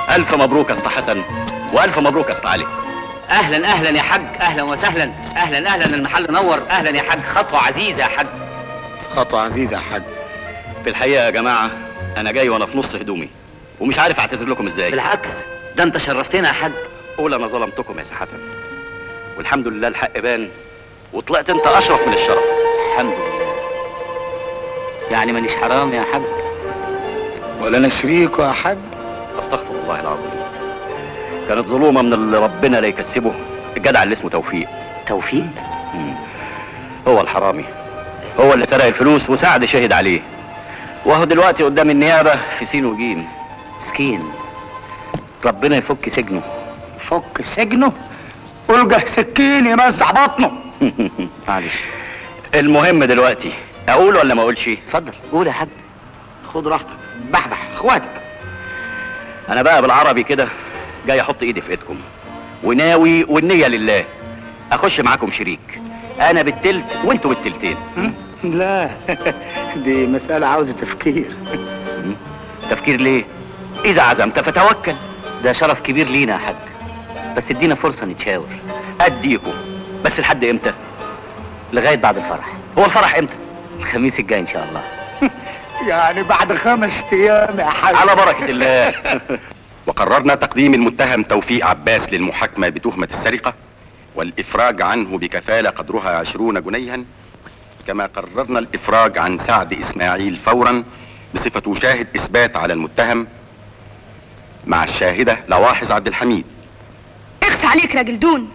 الف مبروك يا اسطى حسن والف مبروك يا اسطى علي اهلا اهلا يا حاج اهلا وسهلا اهلا اهلا المحل نور اهلا يا حاج خطوه عزيزه يا حاج خطوة عزيزة يا حاج في الحقيقه يا جماعه انا جاي وانا في نص هدومي ومش عارف اعتذر لكم ازاي بالعكس ده انت شرفتنا يا حاج قول انا ظلمتكم يا سي حسن والحمد لله الحق بان وطلعت انت اشرف من الشرف الحمد لله يعني مانيش حرام يا حاج ولا انا شريكه يا حاج استغفر الله العظيم كانت ظلومه من اللي ربنا لا يكسبه الجدع اللي اسمه توفيق توفيق مم. هو الحرامي هو اللي سرق الفلوس وسعد شهد عليه وهو دلوقتي قدام النيابه في سين وجيم مسكين ربنا يفك سجنه فك سجنه القى سكين يمزع بطنه معلش المهم دلوقتي اقول ولا ما اقولش اتفضل قول يا حاج خد راحتك بحبح اخواتك انا بقى بالعربي كده جاي احط ايدي في ايدكم وناوي والنيه لله اخش معاكم شريك انا بالتلت وانتوا بالتلتين لا دي مسألة عاوزة تفكير تفكير ليه اذا عزمت فتوكل ده شرف كبير لينا يا حاج بس ادينا فرصه نتشاور اديكم بس لحد امتى لغايه بعد الفرح هو الفرح امتى الخميس الجاي ان شاء الله يعني بعد خمس ايام يا حاج على بركه الله وقررنا تقديم المتهم توفيق عباس للمحاكمة بتهمة السرقة والإفراج عنه بكفالة قدرها عشرون جنيها كما قررنا الإفراج عن سعد إسماعيل فورا بصفة شاهد إثبات على المتهم مع الشاهدة لواحظ عبد الحميد اخس عليك راجل دون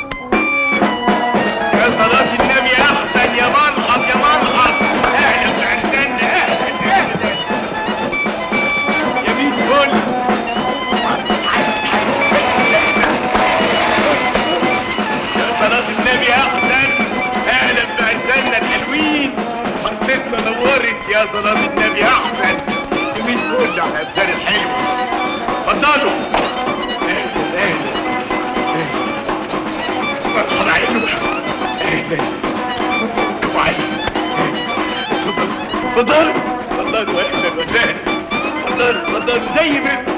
يا صلاة النبي أحسن يا مرحب يا مرحب أهلا بعزنا أهلا أهلا يا مين كل يا صلاة النبي أحسن أهلا بعزنا الحلوين منطقتنا نورت يا صلاة النبي أحسن يا مين كل يا حسن الحلو اتفضلوا أهلا أهلا مرحبا عينه اهلا وعلي اتفضل اتفضل اتفضلوا اهلا وسهلا اتفضلوا اتفضلوا زي ما انتم